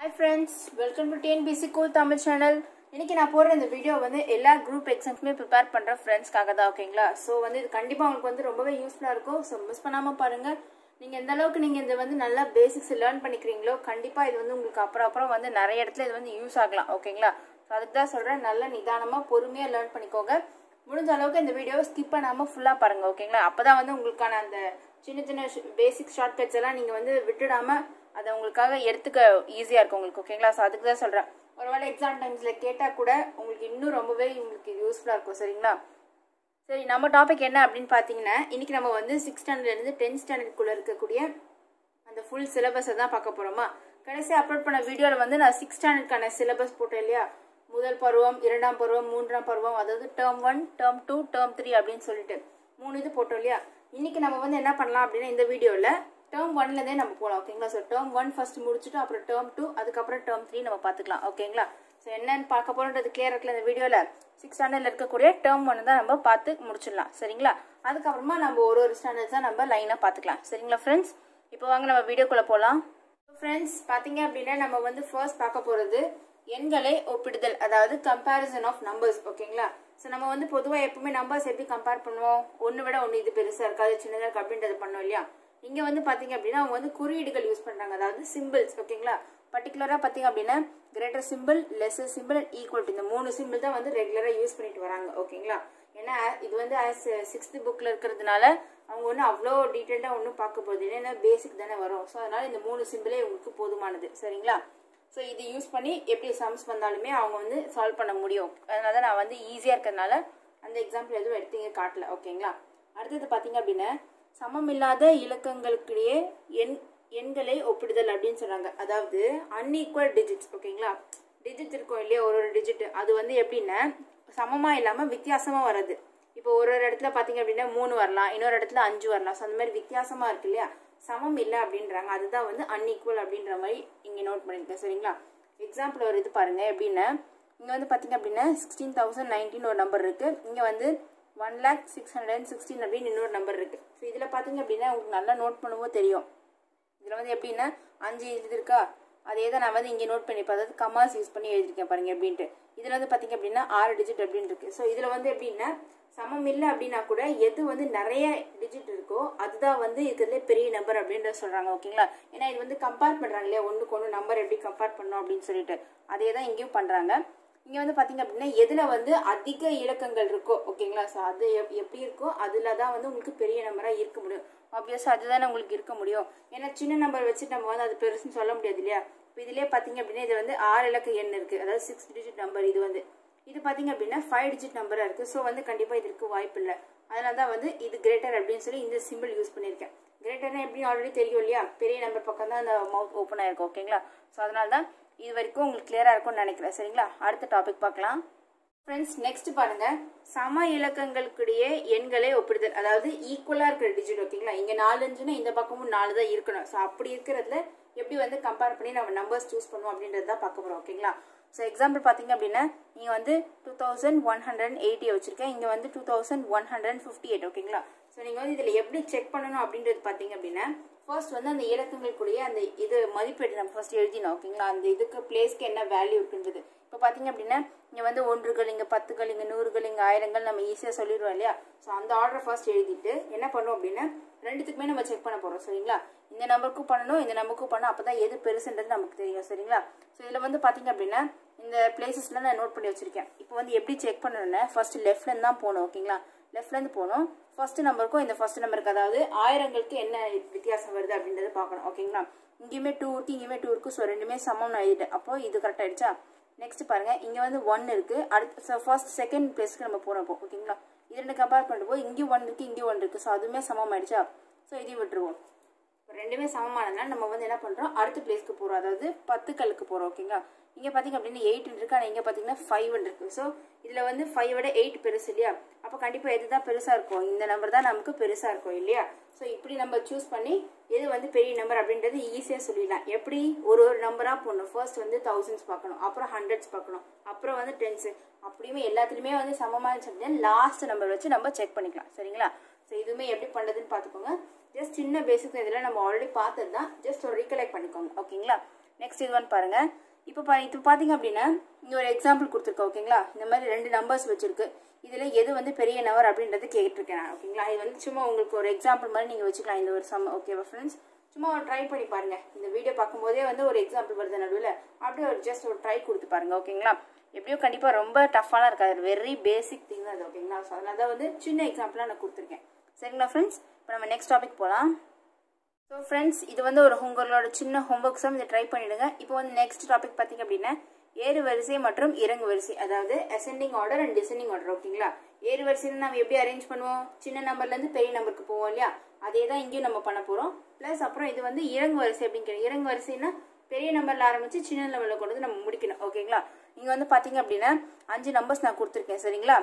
hi friends welcome to TNPSC cool Tamil channel இன்னைக்கு நான் போடுற இந்த வீடியோ வந்து எல்லா குரூப் எக்ஸாம்ஸுமே ப்ரிப்பேர் பண்ணுற ஃப்ரெண்ட்ஸ்க்காக தான் ஓகேங்களா ஸோ வந்து இது கண்டிப்பாக உங்களுக்கு வந்து ரொம்பவே யூஸ்ஃபுல்லாக இருக்கும் ஸோ மிஸ் பண்ணாமல் பாருங்கள் நீங்கள் எந்த அளவுக்கு நீங்கள் இந்த வந்து நல்லா பேசிக்ஸ் லேர்ன் பண்ணிக்கிறீங்களோ கண்டிப்பாக இது வந்து உங்களுக்கு அப்புறம் அப்புறம் வந்து நிறைய இடத்துல இது வந்து யூஸ் ஆகலாம் ஓகேங்களா ஸோ அதுக்கு தான் சொல்கிறேன் நல்ல நிதானமாக பொறுமையாக லேர்ன் பண்ணிக்கோங்க முடிஞ்ச அளவுக்கு இந்த வீடியோவை ஸ்கிப் பண்ணாமல் ஃபுல்லாக பாருங்கள் ஓகேங்களா அப்போ தான் வந்து உங்களுக்கான அந்த சின்ன சின்ன பேசிக் ஷார்ட்கட்ஸ் எல்லாம் நீங்கள் வந்து விட்டுடாமல் அதை உங்களுக்காக எடுத்துக்க ஈஸியாக இருக்கும் உங்களுக்கு ஓகேங்களா ஸோ அதுக்கு தான் சொல்கிறேன் ஒருவேளை எக்ஸாம் டைம்ஸில் கேட்டால் கூட உங்களுக்கு இன்னும் ரொம்பவே உங்களுக்கு யூஸ்ஃபுல்லாக இருக்கும் சரிங்களா சரி நம்ம டாபிக் என்ன அப்படின்னு பார்த்தீங்கன்னா இன்னைக்கு நம்ம வந்து சிக்ஸ் ஸ்டாண்டர்ட்லேருந்து டென்த் ஸ்டாண்டர்டுக்குள்ளே இருக்கக்கூடிய அந்த ஃபுல் சிலபஸை தான் பார்க்க போகிறோமா கடைசி அப்லோட் பண்ண வீடியோவில் வந்து நான் சிக்ஸ் ஸ்டாண்டர்டுக்கான சிலபஸ் போட்டேன் இல்லையா முதல் பருவம் இரண்டாம் பருவம் மூன்றாம் பருவம் அதாவது term one term two term three அப்படின்னு சொல்லிட்டு மூணு இது போட்டோம் இல்லையா இன்னைக்கு நம்ம வந்து என்ன பண்ணலாம் அப்படின்னா இந்த வீடியோவில் டேர்ம் ஒன்லேருந்தே நம்ம போகலாம் ஓகேங்களா ஸோ டேர்ம் ஒன் ஃபர்ஸ்ட் முடிச்சுட்டு அப்புறம் டேர்ம் டூ அதுக்கப்புறம் டேர்ம் த்ரீ நம்ம பார்த்துக்கலாம் ஓகேங்களா ஸோ என்னன்னு பார்க்க போகிறோன்றது கிளியர் இருக்குல்ல இந்த வீடியோவில் சிக்ஸ் ஸ்டாண்டர்டில் இருக்கக்கூடிய டேர்ம் ஒன்று தான் நம்ம பார்த்து முடிச்சிடலாம் சரிங்களா அதுக்கப்புறமா நம்ம ஒரு ஒரு ஸ்டாண்டர்ட்ஸ் தான் நம்ம லைனாக பார்த்துக்கலாம் சரிங்களா ஃப்ரெண்ட்ஸ் இப்போ வாங்க நம்ம வீடியோக்குள்ளே போகலாம் ஃப்ரெண்ட்ஸ் பார்த்தீங்க அப்படின்னா நம்ம வந்து ஃபர்ஸ்ட் பார்க்க போகிறது எண்களை ஒப்பிடுதல் அதாவது கம்பேரிசன் ஆஃப் நம்பர்ஸ் ஓகேங்களா ஸோ நம்ம வந்து பொதுவாக எப்பவுமே நம்பர்ஸ் எப்படி கம்பேர் பண்ணுவோம் ஒன்று விட ஒன்று இது பெருசாக இருக்காது சின்னதாக இருக்கு அப்படின்றது பண்ணோம் இல்லையா இங்கே வந்து பார்த்தீங்க அப்படின்னா அவங்க வந்து குறியீடுகள் யூஸ் பண்ணுறாங்க அதாவது சிம்பிள்ஸ் ஓகேங்களா பர்டிகுலராக பார்த்தீங்க அப்படின்னா greater symbol lesser symbol and equal இந்த மூணு சிம்பிள் தான் வந்து ரெகுலராக யூஸ் பண்ணிட்டு வராங்க ஓகேங்களா ஏன்னா இது வந்து ஆஸ் சிக்ஸ்த் புக்கில் இருக்கிறதுனால அவங்க ஒன்றும் அவ்வளோ டீட்டெயில்டாக ஒன்றும் பார்க்க போகுது ஏன்னா பேசிக் தானே வரும் ஸோ அதனால இந்த மூணு சிம்பிளே உங்களுக்கு போதுமானது சரிங்களா ஸோ இது யூஸ் பண்ணி எப்படி சம்ஸ் வந்தாலுமே அவங்க வந்து சால்வ் பண்ண முடியும் அதனால தான் நான் வந்து ஈஸியாக இருக்கிறதுனால அந்த எக்ஸாம்பிள் எதுவும் எடுத்து இங்கே காட்டல ஓகேங்களா அடுத்தது பார்த்தீங்க அப்படின்னா சமமில்லாத இலக்கங்களுக்கிடையே எண் எண்களை ஒப்பிடுதல் அப்படின்னு சொல்றாங்க அதாவது அன்ஈக்குவல் டிஜிட்ஸ் ஓகேங்களா டிஜிட் இருக்கும் இல்லையா ஒரு ஒரு டிஜிட் அது வந்து எப்படின்னா சமமா இல்லாம வித்தியாசமா வர்றது இப்போ ஒரு ஒரு இடத்துல பாத்தீங்க அப்படின்னா மூணு வரலாம் இன்னொரு இடத்துல அஞ்சு வரலாம் ஸோ அந்த மாதிரி வித்தியாசமா இருக்கு இல்லையா சமம் இல்லை அப்படின்றாங்க அதுதான் வந்து அன்ஈக்குவல் அப்படின்ற மாதிரி இங்க நோட் பண்ணிருக்கேன் சரிங்களா எக்ஸாம்பிள் ஒரு இது பாருங்க எப்படின்னா இங்க வந்து பாத்தீங்க அப்படின்னா சிக்ஸ்டீன் தௌசண்ட் நைன்டீன் ஒரு நம்பர் இருக்கு இங்க வந்து one lakh six hundred and sixteen அப்படின்னு இன்னொரு நம்பர் இருக்கு ஸோ இதில் பார்த்தீங்க அப்படின்னா உங்களுக்கு நல்லா நோட் பண்ணும்போது தெரியும் இதில் வந்து எப்படின்னா அஞ்சு இது இருக்கா அதே தான் நான் வந்து இங்கே நோட் பண்ணிப்பேன் அதாவது கமாஸ் யூஸ் பண்ணி எழுதிருக்கேன் பாருங்க எப்படின்ட்டு இதில் வந்து பார்த்தீங்க அப்படின்னா ஆறு டிஜிட் அப்படின்னு இருக்கு ஸோ இதில் வந்து எப்படின்னா சமம் இல்லை அப்படின்னா கூட எது வந்து நிறைய டிஜிட் இருக்கோ அதுதான் வந்து இருக்கிறதுலே பெரிய நம்பர் அப்படின்றத சொல்றாங்க ஓகேங்களா ஏன்னா இது வந்து கம்பேர் பண்றாங்க இல்லையா ஒன்றுக்கு ஒன்று நம்பர் எப்படி கம்பேர் பண்ணோம் அப்படின்னு சொல்லிட்டு அதே தான் இங்கேயும் பண்றாங்க இங்க வந்து பாத்தீங்க அப்படின்னா எதுல வந்து அதிக இலக்கங்கள் இருக்கோ ஓகேங்களா ஸோ அது எப்படி இருக்கோ அதுல தான் வந்து உங்களுக்கு பெரிய நம்பரா இருக்க முடியும் ஆப்வியஸா அதுதானே உங்களுக்கு இருக்க முடியும் ஏன்னா சின்ன நம்பர் வச்சு நம்ம வந்து அது பெருசுன்னு சொல்ல முடியாது இல்லையா இப்போ இதுலயே பாத்தீங்க அப்படின்னா இது வந்து ஆறு இலக்க எண் இருக்கு அதாவது சிக்ஸ் டிஜிட் நம்பர் இது வந்து இது பாத்தீங்க அப்படின்னா ஃபைவ் டிஜிட் நம்பரா இருக்கு ஸோ வந்து கண்டிப்பா இதற்கு வாய்ப்பு இல்லை அதனால தான் வந்து இது கிரேட்டர் அப்படின்னு சொல்லி இந்த சிம்பிள் யூஸ் பண்ணியிருக்கேன் கிரேட்டர்னா எப்படி ஆல்ரெடி தெரியும் இல்லையா பெரிய நம்பர் பக்கம் தான் அந்த மவுத் ஓப்பன் ஆயிருக்கும் ஓகேங்களா ஸோ அதனால தான் இது வரைக்கும் உங்களுக்கு கிளியரா இருக்கும்னு நினைக்கிறேன் சரிங்களா அடுத்த டாபிக் பார்க்கலாம் ஃப்ரெண்ட்ஸ் நெக்ஸ்ட் பாருங்க சம இலக்கங்களுக்கிடையே எண்களை ஒப்பிடுதல் அதாவது ஈக்குவலா இருக்கிற டிஜிட் ஓகேங்களா இங்க நாலு அஞ்சுன்னா இந்த பக்கமும் நாலு தான் இருக்கணும் ஸோ அப்படி இருக்கிறதுல எப்படி வந்து கம்பேர் பண்ணி நம்ம நம்பர்ஸ் சூஸ் பண்ணுவோம் அப்படின்றது தான் பார்க்க போறோம் ஓகேங்களா ஸோ எக்ஸாம்பிள் பார்த்தீங்க அப்படின்னா நீங்கள் வந்து two thousand one hundred eighty வச்சிருக்கேன் இங்கே வந்து two thousand one hundred fifty eight ஓகேங்களா ஸோ நீங்கள் வந்து இதில் எப்படி செக் பண்ணணும் அப்படின்றது பார்த்தீங்க அப்படின்னா ஃபர்ஸ்ட் வந்து அந்த இலக்கங்களுக்குரிய அந்த இது மதிப்பீடு நம்ம ஃபர்ஸ்ட் எழுதினோம் ஓகேங்களா அந்த இதுக்கு பிளேஸ்க்கு என்ன வேல்யூ இருக்குன்றது இப்போ பார்த்தீங்க அப்படின்னா இங்கே வந்து ஒன்றுகள் இங்கே பத்துகள் இங்கே நூறுகள் இங்கே ஆயிரங்கள் நம்ம ஈஸியாக சொல்லிடுவோம் இல்லையா ஸோ அந்த ஆர்டர் ஃபர்ஸ்ட் எழுதிட்டு என்ன பண்ணுவோம் அப்படின்னா ரெண்டுத்துக்குமே நம்ம செக் பண்ண போகிறோம் சரிங்களா இந்த நம்பருக்கும் பண்ணணும் இந்த நம்பருக்கும் பண்ணணும் அப்போ தான் எது பெருசுன்றது நமக்கு தெரியும் சரிங்களா ஸோ இதில் வந்து பார்த்தீங்க அப்படின்னா இந்த பிளேசஸ்லாம் நான் நோட் பண்ணி வச்சிருக்கேன் இப்போ வந்து எப்படி செக் பண்ணணும்னா ஃபர்ஸ்ட் லெஃப்ட்லேருந்து தான் போகணும் ஓகேங்களா லெஃப்ட்லேருந்து போகணும் ஃபர்ஸ்ட் நம்பருக்கும் இந்த ஃபர்ஸ்ட் நம்பருக்கு அதாவது ஆயிரங்களுக்கு என்ன வித்தியாசம் வருது அப்படின்றத பார்க்கணும் ஓகேங்களா இங்கேயுமே டூ இருக்கு இங்கேயுமே டூ இருக்கு ஸோ ரெண்டுமே சமம் நான் எழுதிட்டேன் அப்போ இது கரெக்ட் ஆயிடுச்சா நெக்ஸ்ட் பாருங்க இங்க வந்து ஒன் இருக்கு அடுத்து ஃபர்ஸ்ட் செகண்ட் பிளேஸ்க்கு நம்ம போறோம் இப்போ ஓகேங்களா இது ரெண்டு கம்பேர் பண்ணிட்டு போய் இங்கேயும் ஒன் இருக்கு இங்கேயும் ஒன் இருக்கு ஸோ அதுவுமே சமம் ஆயிடுச்சா ஸோ இதையும் விட்டுருவோம் ரெண்டுமே சமமானதுனால நம்ம வந்து என்ன பண்றோம் அடுத்த பிளேஸ்க்கு போறோம் அதாவது பத்துக்களுக்கு போறோம் ஓகேங்களா இங்க பாத்தீங்க அப்படின்னா எயிட் இருக்கு ஆனா இங்க பாத்தீங்கன்னா ஃபைவ் இருக்கு ஸோ இதுல வந்து ஃபைவ் விட எயிட் பெருசு இல்லையா அப்போ கண்டிப்பா எதுதான் பெருசா இருக்கும் இந்த நம்பர் தான் நமக்கு பெருசா இருக்கும் இல்லையா ஸோ இப்படி நம்ம சூஸ் பண்ணி எது வந்து பெரிய நம்பர் அப்படின்றது ஈஸியா சொல்லிடலாம் எப்படி ஒரு ஒரு நம்பரா போடணும் ஃபர்ஸ்ட் வந்து தௌசண்ட்ஸ் பார்க்கணும் அப்புறம் ஹண்ட்ரட்ஸ் பார்க்கணும் அப்புறம் வந்து டென்ஸ் அப்படியுமே எல்லாத்துலயுமே வந்து சமமான சொல்லிட்டு லாஸ்ட் நம்பர் வச்சு நம்ம செக் பண்ணிக்கலாம் சரிங்களா ஸோ இதுவுமே எப்படி பண்றதுன்னு பார்த்துக்கோங்க ஜஸ்ட் சின்ன பேசிக் இதெல்லாம் நம்ம ஆல்ரெடி பார்த்தது தான் ஜஸ்ட் ஒரு ரீகலெக்ட் பண்ணிக்கோங்க ஓகேங்களா நெக்ஸ்ட் இது ஒன் பாருங்க இப்போ பா இப்போ பார்த்தீங்க அப்படின்னா இங்கே ஒரு எக்ஸாம்பிள் கொடுத்துருக்கேன் ஓகேங்களா இந்த மாதிரி ரெண்டு நம்பர்ஸ் வச்சிருக்கு இதில் எது வந்து பெரிய நம்பர் அப்படின்றது கேட்டிருக்கேன் நான் ஓகேங்களா இது வந்து சும்மா உங்களுக்கு ஒரு எக்ஸாம்பிள் மாதிரி நீங்கள் வச்சுக்கலாம் இந்த ஒரு சம் ஓகேவா ஃப்ரெண்ட்ஸ் சும்மா ஒரு ட்ரை பண்ணி பாருங்க இந்த வீடியோ பார்க்கும்போதே வந்து ஒரு எக்ஸாம்பிள் வருது நடுவில் அப்படியே ஒரு ஜஸ்ட் ஒரு ட்ரை கொடுத்து பாருங்க ஓகேங்களா எப்படியோ கண்டிப்பாக ரொம்ப டஃப்பாலாம் இருக்காது வெரி பேசிக் திங் தான் அது ஓகேங்களா ஸோ அதனால தான் வந்து சின்ன எக்ஸாம்பிளாக நான் கொடுத்துருக்கேன் சரிங்களா ஃப்ரெண்ட்ஸ் இப்போ நம்ம நெக்ஸ்ட் டாபிக் போகலாம் ஸோ ஃப்ரெண்ட்ஸ் இது வந்து ஒரு உங்களோட சின்ன ஹோம்ஒர்க் சம் இதை ட்ரை பண்ணிடுங்க இப்போ வந்து நெக்ஸ்ட் டாபிக் பார்த்தீங்க அப்படின்னா ஏறு வரிசை மற்றும் இறங்கு வரிசை அதாவது ascending order and descending order ஓகேங்களா ஏறு வரிசையில் நம்ம எப்படி அரேஞ்ச் பண்ணுவோம் சின்ன நம்பர்லேருந்து பெரிய நம்பருக்கு போவோம் இல்லையா அதே தான் இங்கேயும் நம்ம பண்ண போகிறோம் ப்ளஸ் அப்புறம் இது வந்து இறங்கு வரிசை அப்படின்னு கேட்கும் இறங்கு வரிசைனா பெரிய நம்பரில் ஆரம்பித்து சின்ன நம்பரில் கொண்டு வந்து நம்ம முடிக்கணும் ஓகேங்களா இங்கே வந்து பார்த்தீங்க அப்படின்னா அஞ்சு நம்பர்ஸ் நான் கொடுத்துருக்கேன் சரிங்களா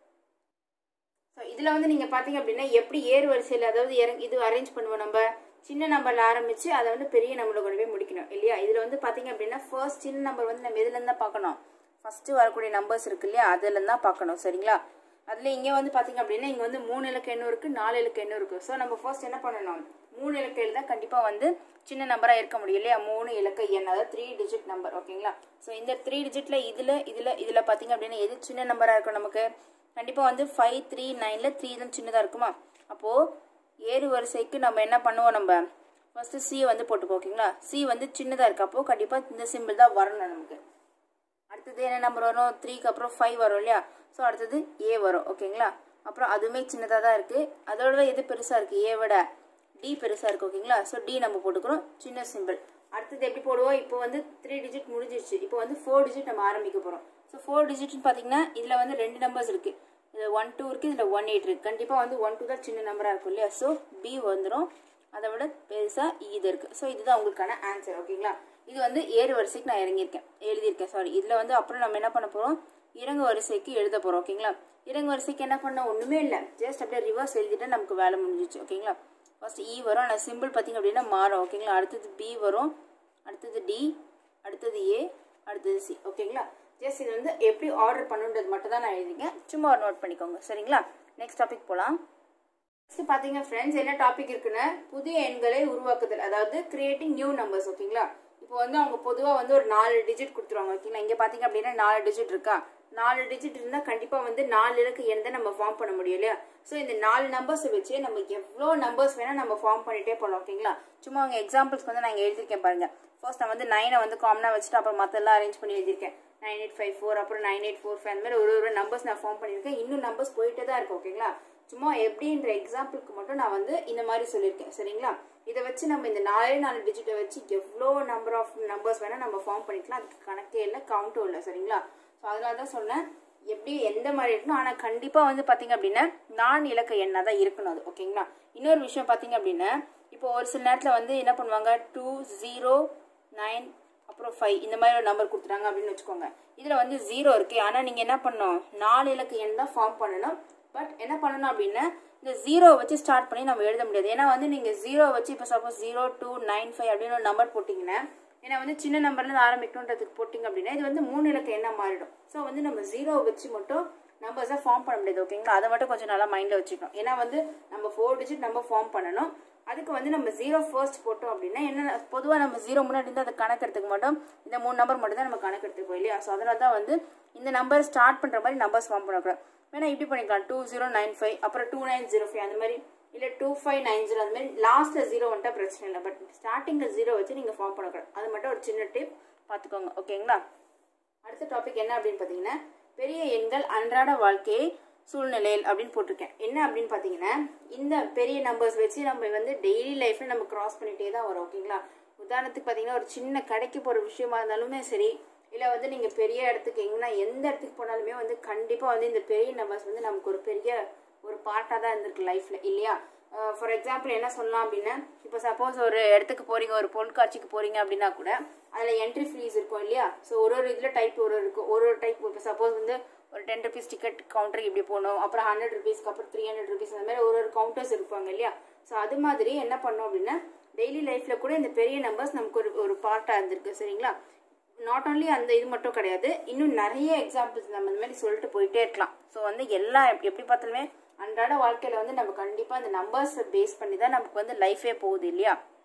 ஸோ இதில் வந்து நீங்கள் பார்த்தீங்க அப்படின்னா எப்படி ஏறு வரிசையில் அதாவது இறங் இது அரேஞ்ச் பண்ணுவோம் நம்ம சின்ன நம்பரில் ஆரம்பித்து அதை வந்து பெரிய நம்பரில் கொண்டு போய் முடிக்கணும் இல்லையா இதில் வந்து பார்த்தீங்க அப்படின்னா ஃபர்ஸ்ட் சின்ன நம்பர் வந்து நம்ம எதுலேருந்து தான் பார்க்கணும் ஃபஸ்ட்டு வரக்கூடிய நம்பர்ஸ் இருக்கு இல்லையா அதுலேருந்து தான் பார்க்கணும் சரிங்களா அதில் இங்கே வந்து பார்த்தீங்க அப்படின்னா இங்கே வந்து மூணு இலக்க எண்ணம் இருக்குது நாலு இலக்க எண்ணம் இருக்குது ஸோ நம்ம ஃபர்ஸ்ட் என்ன பண்ணணும் மூணு இலக்க எண் தான் கண்டிப்பாக வந்து சின்ன நம்பராக இருக்க முடியும் இல்லையா மூணு இலக்க எண் அதாவது த்ரீ டிஜிட் நம்பர் ஓகேங்களா ஸோ இந்த த்ரீ டிஜிட்டில் இதில் இதில் இதில் பார்த்தீங்க அப்படின்னா எது சின்ன நம்பராக இருக்கும் நமக்கு கண்டிப்பாக வந்து ஃபைவ் த்ரீ நைனில் த்ரீ தான் சின்னதாக இருக்குமா அப்போது ஏறு வரிசைக்கு நம்ம என்ன பண்ணுவோம் நம்ம ஃபஸ்ட்டு சி வந்து போட்டுப்போம் ஓகேங்களா சி வந்து சின்னதாக இருக்கு அப்போது கண்டிப்பாக இந்த சிம்பிள் தான் வரணும் நமக்கு அடுத்தது என்ன நம்பர் வரும் த்ரீக்கு அப்புறம் ஃபைவ் வரும் இல்லையா ஸோ அடுத்தது ஏ வரும் ஓகேங்களா அப்புறம் அதுவுமே சின்னதாக தான் இருக்குது அதோட எது பெருசாக இருக்குது ஏ விட டி பெருசாக இருக்குது ஓகேங்களா ஸோ டி நம்ம போட்டுக்கிறோம் சின்ன சிம்பிள் அடுத்தது எப்படி போடுவோம் இப்போ வந்து த்ரீ டிஜிட் முடிஞ்சிருச்சு இப்போ வந்து ஃபோர் டிஜிட் நம்ம ஆரம்பிக்க போகிறோம் ஸோ ஃபோர் டிஜிட்னு பார்த்தீங்கன்னா இதில் வந்து ரெண்டு நம்பர்ஸ் இருக்குது இதில் ஒன் டூ இருக்குது இதில் ஒன் எயிட் இருக்குது கண்டிப்பாக வந்து ஒன் டூ தான் சின்ன நம்பராக இருக்கும் இல்லையா ஸோ பி வந்துடும் அதை விட பெருசாக இது இருக்குது ஸோ இதுதான் உங்களுக்கான ஆன்சர் ஓகேங்களா இது வந்து ஏறு வரிசைக்கு நான் இறங்கியிருக்கேன் எழுதியிருக்கேன் சாரி இதில் வந்து அப்புறம் நம்ம என்ன பண்ண போகிறோம் இறங்கு வரிசைக்கு எழுத போகிறோம் ஓகேங்களா இறங்கு வரிசைக்கு என்ன பண்ண ஒன்றுமே இல்லை ஜஸ்ட் அப்படியே ரிவர்ஸ் எழுதிட்டு நமக்கு வேலை முடிஞ்சிச்சு ஓகேங்களா ஃபர்ஸ்ட் இ வரும் ஆனால் சிம்பிள் பார்த்திங்க அப்படின்னா மாறும் ஓகேங்களா அடுத்தது பி வரும் அடுத்தது டி அடுத்தது ஏ அடுத்தது சி ஓகேங்களா ஜஸ்ட் இது வந்து எப்படி ஆர்டர் பண்ணுன்றது மட்டும் தான் நான் எழுதிங்க சும்மா ஒரு நோட் பண்ணிக்கோங்க சரிங்களா நெக்ஸ்ட் டாபிக் போகலாம் நெக்ஸ்ட் பார்த்தீங்க ஃப்ரெண்ட்ஸ் என்ன டாபிக் இருக்குன்னு புதிய எண்களை உருவாக்குதல் அதாவது கிரியேட்டிங் நியூ நம்பர்ஸ் ஓகேங்களா இப்போ வந்து அவங்க பொதுவாக வந்து ஒரு நாலு டிஜிட் கொடுத்துருவாங்க ஓகேங்களா இங்கே பார்த்தீங்க அப்படின்னா நாலு டிஜிட் இருக்கா நாலு டிஜிட் இருந்தால் கண்டிப்பாக வந்து நாலு இலக்கு எண் தான் நம்ம ஃபார்ம் பண்ண முடியும் இல்லையா ஸோ இந்த நாலு நம்பர்ஸை வச்சு நம்ம எவ்வளோ நம்பர்ஸ் வேணால் நம்ம ஃபார்ம் பண்ணிட்டே போகலாம் ஓகேங்களா சும்மா அவங்க எக்ஸாம்பிள்ஸ்க்கு வந்து நான் இங்கே எழுதியிருக்கேன் பாருங்க ஃபர்ஸ்ட் நான் வந்து நைனை வந்து காமனாக வச்சுட்டு அப்புறம் மற்றெல்லாம் அரேஞ்ச் பண்ணி எழுதியிருக்கேன் நைன் எயிட் ஃபைவ் ஃபோர் அப்புறம் நைன் எயிட் ஃபோர் ஃபைவ் அந்த மாதிரி ஒரு ஒரு நம்பர்ஸ் நான் ஃபார்ம் பண்ணியிருக்கேன் இன்னும் நம்பர்ஸ் போயிட்டே தான் இருக்கு ஓகேங்களா சும்மா எப்படின்ற எக்ஸாம்பிளுக்கு மட்டும் நான் வந்து இந்த மாதிரி சொல்லியிருக்கேன் சரிங்களா இதை வச்சு நம்ம இந்த நாலே நாலு டிஜிட்டை வச்சு எவ்வளோ நம்பர் ஆஃப் நம்பர்ஸ் வேணால் நம்ம ஃபார்ம் பண்ணிக்கலாம் அதுக்கு கணக்கே இல்லை கவுண்ட்டும் இல்லை சரிங்களா ஸோ அதனால தான் சொன்னேன் எப்படி எந்த மாதிரி இருக்கணும் ஆனால் கண்டிப்பாக வந்து பார்த்தீங்க அப்படின்னா நான் இலக்க எண்ணாக தான் இருக்கணும் அது ஓகேங்களா இன்னொரு விஷயம் பார்த்தீங்க அப்படின்னா இப்போ ஒரு சில நேரத்தில் வந்து என்ன பண்ணுவாங்க டூ ஜீரோ நைன் அப்புறம் ஃபைவ் இந்த மாதிரி ஒரு நம்பர் கொடுத்துட்டாங்க அப்படின்னு வச்சுக்கோங்க இதில் வந்து ஜீரோ இருக்கு ஆனால் நீங்கள் என்ன பண்ணணும் நாலு இலக்க எண் தான் ஃபார்ம் பண்ணணும் பட் என்ன பண்ணணும் அப்படின்னா இந்த ஜீரோ வச்சு ஸ்டார்ட் பண்ணி நம்ம எழுத முடியாது ஏன்னா வந்து நீங்கள் ஜீரோ வச்சு இப்போ suppose zero two nine five அப்படின்னு ஒரு நம்பர் போட்டிங்கன்னா ஏன்னா வந்து சின்ன நம்பர்லேருந்து ஆரம்பிக்கணுன்றதுக்கு போட்டிங்க அப்படின்னா இது வந்து மூணு இலக்க எண்ணா மாறிடும் ஸோ வந்து நம்ம ஜீரோ வச்சு மட்டும் நம்பர்ஸை ஃபார்ம் பண்ண முடியாது ஓகேங்களா அதை மட்டும் கொஞ்சம் நல்லா மைண்டில் வச்சுக்கணும் ஏன்னா வந்து நம்ம ஃபோர் டிஜிட் நம்ம ஃபார்ம் பண்ணணும் அதுக்கு வந்து நம்ம ஜீரோ ஃபர்ஸ்ட் போட்டோம் அப்படின்னா என்ன பொதுவாக நம்ம ஜீரோ முன்னாடி இருந்து அதை கணக்கு எடுத்துக்க மாட்டோம் இந்த மூணு நம்பர் மட்டும் தான் நம்ம கணக்கு எடுத்துப்போம் இல்லையா ஸோ அதனால தான் வந்து இந்த நம்பர் ஸ்டார்ட் பண்ணுற மாதிரி நம்பர்ஸ் ஃபார்ம் பண்ணக்கூடாது வேணா இப்படி பண்ணிக்கலாம் டூ ஜீரோ நைன் ஃபைவ் அப்புறம் டூ நைன் ஜீரோ ஃபைவ் அந்த மாதிரி இல்லை டூ ஃபைவ் நைன் ஜீரோ அந்த மாதிரி லாஸ்ட்டில் ஜீரோ வந்துட்டா பிரச்சனை இல்லை பட் ஸ்டார்டிங்கில் ஜீரோ வச்சு நீங்கள் ஃபார்ம் பண்ணக்கூடாது அது மட்டும் ஒரு சின்ன டிப் பார்த்துக்கோங்க ஓகேங்களா அடுத்த டாபிக் என்ன அப்படின்னு பார்த்தீங்கன்னா பெரிய எண்கள் அன்றாட வாழ்க்கையை சூழ்நிலையில் அப்படின்னு போட்டிருக்கேன் என்ன அப்படின்னு பார்த்தீங்கன்னா இந்த பெரிய நம்பர்ஸ் வச்சு நம்ம வந்து டெய்லி லைஃப்பில் நம்ம கிராஸ் பண்ணிகிட்டே தான் வரோம் ஓகேங்களா உதாரணத்துக்கு பார்த்தீங்கன்னா ஒரு சின்ன கடைக்கு போகிற விஷயமா இருந்தாலுமே சரி இல்லை வந்து நீங்கள் பெரிய இடத்துக்கு எங்கன்னா எந்த இடத்துக்கு போனாலுமே வந்து கண்டிப்பாக வந்து இந்த பெரிய நம்பர்ஸ் வந்து நமக்கு ஒரு பெரிய ஒரு பார்ட்டாக தான் இருந்திருக்கு லைஃப்பில் இல்லையா ஃபார் எக்ஸாம்பிள் என்ன சொல்லலாம் அப்படின்னா இப்போ சப்போஸ் ஒரு இடத்துக்கு போகிறீங்க ஒரு பொருட்காட்சிக்கு போகிறீங்க அப்படின்னா கூட அதில் என்ட்ரி ஃபீஸ் இருக்கும் இல்லையா ஸோ ஒரு ஒரு இதில் டைப் ஒரு இருக்கும் ஒரு ஒரு டைப் இப்போ சப்போஸ் வந்து ஒரு டென் ருபீஸ் டிக்கெட் கவுண்டருக்கு இப்படி போகணும் அப்புறம் ஹண்ட்ரட் ருபீஸ்க்கு அப்புறம் த்ரீ ஹண்ட்ரட் ருபீஸ் அந்த மாதிரி ஒரு ஒரு கவுண்டர்ஸ் இருப்பாங்க இல்லையா ஸோ அது மாதிரி என்ன பண்ணோம் அப்படின்னா டெய்லி லைஃப்பில் கூட இந்த பெரிய நம்பர்ஸ் நமக்கு ஒரு ஒரு பார்ட்டாக இருந்திருக்கு சரிங்களா நாட் ஓன்லி அந்த இது மட்டும் கிடையாது இன்னும் நிறைய எக்ஸாம்பிள்ஸ் நம்ம இந்த மாதிரி சொல்லிட்டு போயிட்டே இருக்கலாம் ஸோ வந்து எல்லாம் எப்படி எப்படி பார்த்தாலுமே அன்றாட வாழ்க்கையில் வந்து நம்ம கண்டிப்பாக அந்த நம்பர்ஸை பேஸ் பண்ணி தான் நமக்கு வந்து லைஃபே போகுது இல்லையா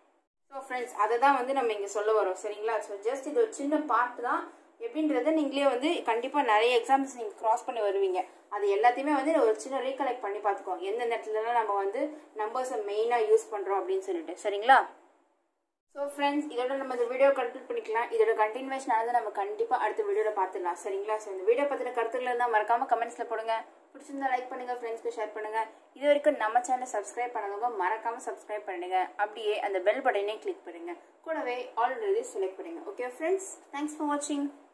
ஸோ ஃப்ரெண்ட்ஸ் அதை தான் வந்து நம்ம இங்கே சொல்ல வரோம் சரிங்களா ஸோ ஜஸ்ட் இது ஒரு சின்ன பார்ட் தான் எப்படின்றத நீங்களே வந்து கண்டிப்பாக நிறைய எக்ஸாம்ஸ் நீங்கள் கிராஸ் பண்ணி வருவீங்க அது எல்லாத்தையுமே வந்து ஒரு சின்ன ரீகலெக்ட் பண்ணி பார்த்துக்கோங்க எந்த நேரத்துலலாம் நம்ம வந்து நம்பர்ஸை மெயினாக யூஸ் பண்ணுறோம் அப்படின்னு சொல்லிட்டு சரிங்களா ஸோ ஃப்ரெண்ட்ஸ் இதோட நம்ம இந்த வீடியோ கன்க்ளூட் பண்ணிக்கலாம் இதோட கண்டினியூஷன் ஆனது நம்ம கண்டிப்பாக அடுத்த வீடியோவில் பார்த்துடலாம் சரிங்களா ஸோ இந்த வீடியோ பற்றின கருத்துக்கள் இருந்தால் மறக்காம கமெண்ட்ஸில் போடுங்க பிடிச்சிருந்தா லைக் பண்ணுங்க ஃப்ரெண்ட்ஸ்க்கு ஷேர் பண்ணுங்க இது வரைக்கும் நம்ம சேனல் சப்ஸ்கிரைப் பண்ணவங்க மறக்காம சப்ஸ்கிரைப் பண்ணுங்க அப்படியே அந்த பெல் பட்டனையும் கிளிக் பண்ணுங்க கூடவே ஆல்ரெடி செலக்ட் பண்ணுங்க ஓகே ஃப்ரெண்ட்ஸ் தேங்க்ஸ் ஃபார் வாட்சிங்